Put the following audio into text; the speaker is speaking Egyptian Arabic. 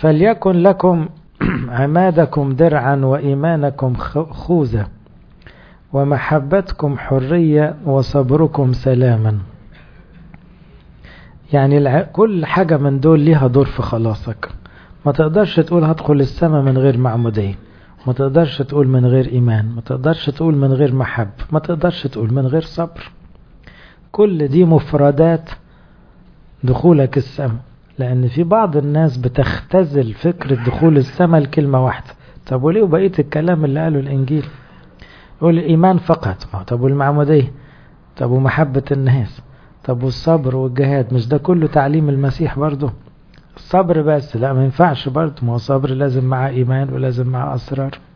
فليكن لكم عمادكم درعا وإيمانكم خوذة ومحبتكم حرية وصبركم سلاما يعني كل حاجة من دول ليها دور في خلاصك ما تقدرش تقول هدخل السماء من غير معمودية ما تقدرش تقول من غير إيمان ما تقدرش تقول من غير محب ما تقدرش تقول من غير صبر كل دي مفردات دخولك السماء لأن في بعض الناس بتختزل فكرة دخول السماء لكلمة واحدة طب وليه بقية الكلام اللي قاله الإنجيل يقول الإيمان فقط طب والمعمودية طب ومحبة الناس طب والصبر والجهاد مش ده كله تعليم المسيح برضه الصبر بس لا ما ينفعش برضه ما هو الصبر لازم معاه إيمان ولازم معاه أسرار